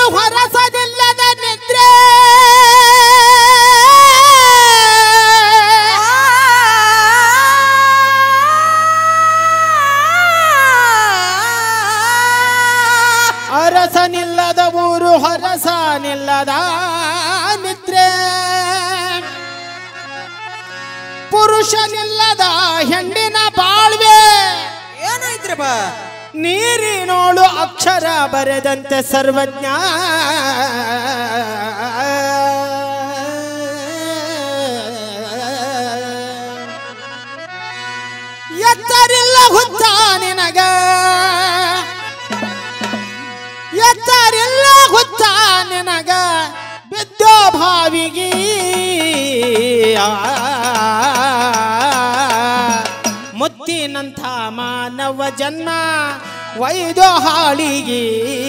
ಹೊರಸದಿಲ್ಲದ ನಿದ್ರೆ ಅರಸನಿಲ್ಲದ ಊರು ಹೊರಸನಿಲ್ಲದ ನಿದ್ರೆ ಪುರುಷನಿಲ್ಲದ ಹೆಣ್ಣಿನ ಬಾಳ್ವೆ ಏನೈತ್ರಿ ಬಾ ನೀರಿನೋಳು ಅಕ್ಷರ ಬರೆದಂತೆ ಸರ್ವಜ್ಞ ಎತ್ತರಿಲ್ಲ ಹುತ್ತ ನಿನಗ ಎತ್ತರಿಲ್ಲ ಹುತ್ತ ನಿನಗ ಬಿದ್ದೋ ಭಾವಿಗೆ ಮುತ್ತಿನಂಥ ಮಾನವ ಜನ್ಮ ವೈದೋ ಹಾಳಿಗೆ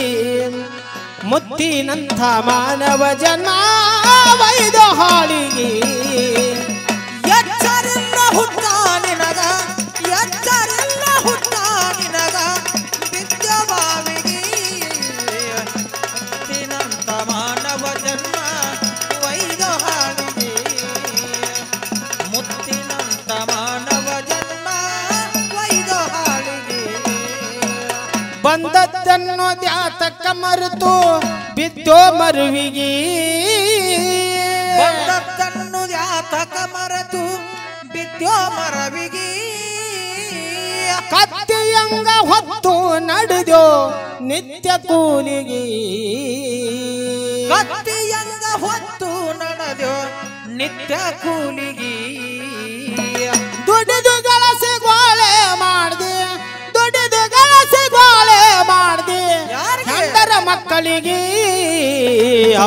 ಮುತ್ತಿನಂಥ ಮಾನವ ಜನ್ಮ ವೈದೋ ಹಾಳಿಗೆ ಎಚ್ಚರಿಲ್ಲ ಹುಟ್ಟ ನಿನಗ ಎಚ್ಚರಿಲ್ಲ ಹುಟ್ಟ ನಿನಗ ವಿದ್ಯಭಾವಿಗೆ ದಿನಂತ ಮಾನವ ಜನ್ಮ ವೈದ ಹಾಳಿಗೆ ಮುತ್ತಿನಂತ ಮಾನವ ಜನ್ಮ ವೈದ ಹಾಳಿಗೆ ಬಂದದ್ದನ್ನು ದ್ಯಾತಕ್ಕ ಮರೆತು ಬಿದ್ದೋ ಮರುವಿಗೆ ಬಂದದ್ದನ್ನು ಯಾತಕ ಮರೆತು ಬಿದ್ಯೋ ಮರವಿಗೆ ಕತ್ತಿಯಂಗ ಹೊತ್ತು ನಡೆದೋ ನಿತ್ಯ ಕೂಲಿಗೆ ಕತ್ತಿಯಂಗ ಹೊತ್ತು ನಡೆದೋ ನಿತ್ಯ ಕೂಲಿಗೆ ದುಡಿದು ಗಳಸಿ ಗೋಳೆ ಮಾಡ್ದೆ ದುಡಿದು ಗಳಸಿ ಗೋಳೆ ಮಾಡ್ದೆ ಯಾರಿಗೆ? ಹೆಂಡರ ಮಕ್ಕಳಿಗೆ ಆ,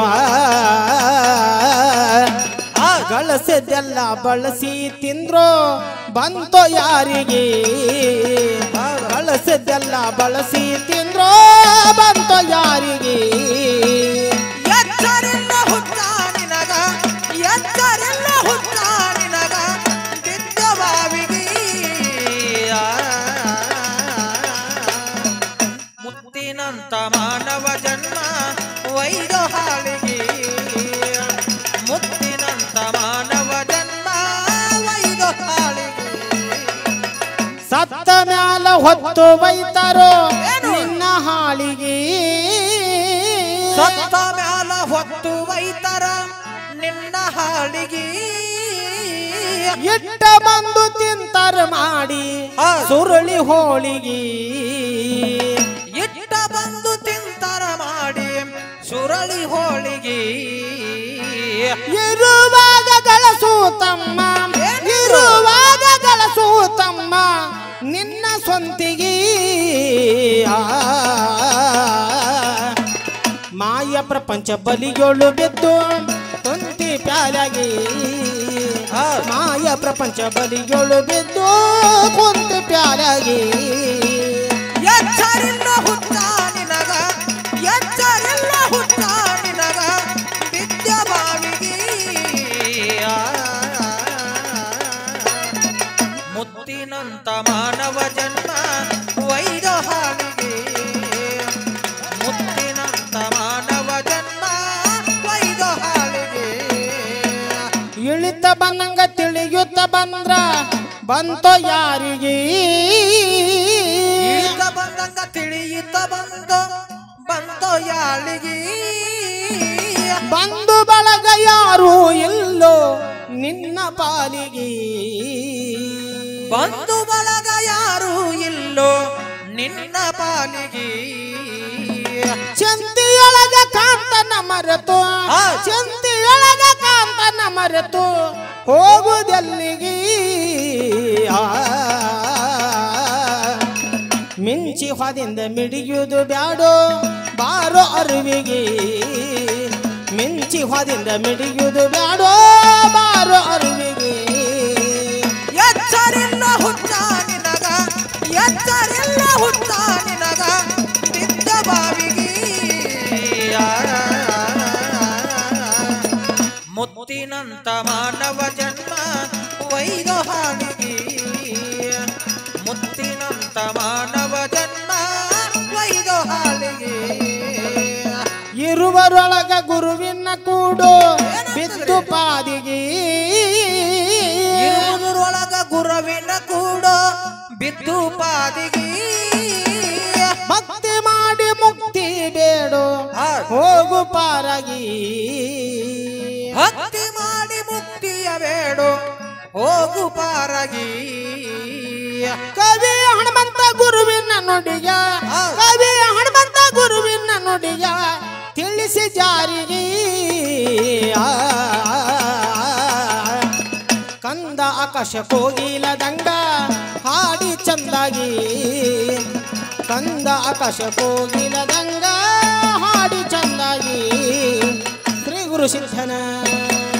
ಆ ಗಳಸಿದ್ದೆಲ್ಲ ಬಳಸಿ ತಿಂದ್ರು ಬಂತೋ ಯಾರಿಗೆ ಆ ಗಳಸಿದ್ದೆಲ್ಲ ಬಳಸಿ ತಿಂದ್ರು ಬಂತೋ ಯಾರಿಗೆ ಎಚ್ಚರಿಲ್ಲ ಹುಟ್ಟ ನಿನಗ ಎಚ್ಚರಿಲ್ಲ ಹುಟ್ಟ ನಿನಗ ಬಿದ್ದ ಬಾವಿಗೆ ಮುತ್ತಿನಂತ ಮಾನವ ಜನ್ಮ ವೈದ ಹಾಳಿಗೆ ಮುತ್ತಿನಂತ ಮಾನವ ಜನ್ಮ ವೈದ ಹಾಳಿಗೆ ಸತ್ತ ಮ್ಯಾಲ ಹೊತ್ತು ಬೈತಾರೋ ಏನು? ನಿನ್ನ ಹಾಳಿಗೆ ಸತ್ತ ಮ್ಯಾಲ ಹೊತ್ತು ವೈತರ ನಿನ್ನ ಹಾಳಿಗೆ ಇಟ್ಟ ಬಂದು ತಿಂತಾರ ಮಾಡಿ ಹಾ. ಸುರುಳಿ ಹೋಳಿಗೆ ಇಟ್ಟ ಬಂದು ತಿಂತರ ಮಾಡಿ ಸುರಳಿ ಹೋಳಿಗೆ ಇರುವಾಗ ಗಳಸು ತಮ್ಮ ಏನು? ಇರುವಾಗ ಗಳಸು ತಮ್ಮ ನಿನ್ನ ಸ್ವಂತಿಗೆ ಆ. ಮಾಯ ಪ್ರಪಂಚ ಬಲಿಯೋಳು ಬಿದ್ದು ತುಂತಿ ಪ್ಯಾಲಾಗಿ ಹಾ. ಮಾಯ ಪ್ರಪಂಚ ಬಲಿಯೋಳು ಬಿದ್ದು ಕುಂತಿ ಪ್ಯಾಲಾಗಿ ಎಚ್ಚರಿಲ್ಲ ಹುಟ್ಟ ನಿನಗ ಎಚ್ಚರಿಲ್ಲ ಹುಟ್ಟ ನಿನಗ ವಿದ್ಯ ಬಾವಿಗೆ ಮುತ್ತಿನಂತ ಮಾನವ ಜನ್ಮ ವೈದ ಹಾಳಿಗೆ ಮುತ್ತಿನಂತ ಮಾನವ ಜನ್ಮ ವೈದ ಹಾಳಿಗೆ ಇಳಿತ ಬಂದಂಗ ತಿಳಿಯುತ್ತ ಬಂದ್ರ ಬಂತೋ ಯಾರಿಗೆ ಈತ ಬಂದಂಗ ತಿಳಿಯುತ್ತ ಬಂದು ಬಂದು ಯಾಳಿಗೆ ಬಂದು ಬಳಗ ಯಾರು ಇಲ್ಲೋ ನಿನ್ನ ಪಾಲಿಗೆ ಬಂಧು ಬಳಗ ಯಾರು ಇಲ್ಲೋ ನಿನ್ನ ಪಾಲಿಗೆ ಚಂತಿಯೊಳಗ ಕಾಂತನ ಮರೆತು ಆ. ಚಂತಿಯೊಳಗ ಕಾಂತನ ಮರೆತು ಹೋಗುದೆಲ್ಲಿಗೆ ಆ. ಮಿಂಚಿ ಹೊದಿಂದ ಮಿಡಿಯುವುದು ಬ್ಯಾಡೋ ಬಾರೋ ಅರಿವಿಗೆ ಮಿಂಚಿ ಹೊದಿಂದ ಮಿಡಿಯುವುದು ಬ್ಯಾಡೋ ಬಾರೋ ಅರಿವಿಗೆ ಎಚ್ಚರಿಲ್ಲ ಹುಟ್ಟ ನಿನಗ ಎಚ್ಚರಿಲ್ಲ ಹುಟ್ಟ ನಿನಗ ಬಿದ್ದ ಬಾವಿಗೆ ಮುತ್ತಿನಂತ ಮಾನವ ಜನ್ಮ ವೈದ ಹಾಳಿಗೆ ಮುತ್ತಿನಂತ ಮಾನವ ಜನ್ಮ ವೈದ ಹಾಳಿಗೆ ಇರುವರೊಳಗ ಗುರುವಿನ ಕೂಡು ಬಿದ್ದು ಪಾದಿಗೆ ಇರುವುದರೊಳಗ ಗುರುವಿನ ಕೂಡೋ ಬಿದ್ದು ಪಾದಿಗಿ ಭಕ್ತಿ ಮಾಡಿ ಮುಕ್ತಿ ಬೇಡು ಆ, ಹೋಗು ಪಾರಗಿ ಭಕ್ತಿ ಮಾಡಿ ಮುಕ್ತಿಯ ಬೇಡು ಹೋಗು ಪಾರಗಿ ಕವಿ ಹನುಮಂತ ಗುರುವಿನ ನುಡಿಯ ಆ. ಕವಿ ಹನುಮಂತ ಗುರುವಿನ ನುಡಿಯ ತಿಳಿಸಿ ಜಾರಿಗೆ ಆ. ಕಂದ ಆಕಾಶ ಕೋಗಿಲದಂಗ ಹಾಡಿ ಚಂದಾಗಿ ಕಂದ ಆಕಾಶ ಕೋಗಿಲದಂಗ ಹಾಡಿ ಚಂದಾಗಿ ಶ್ರೀ ಗುರು ಸಿದ್ಧನ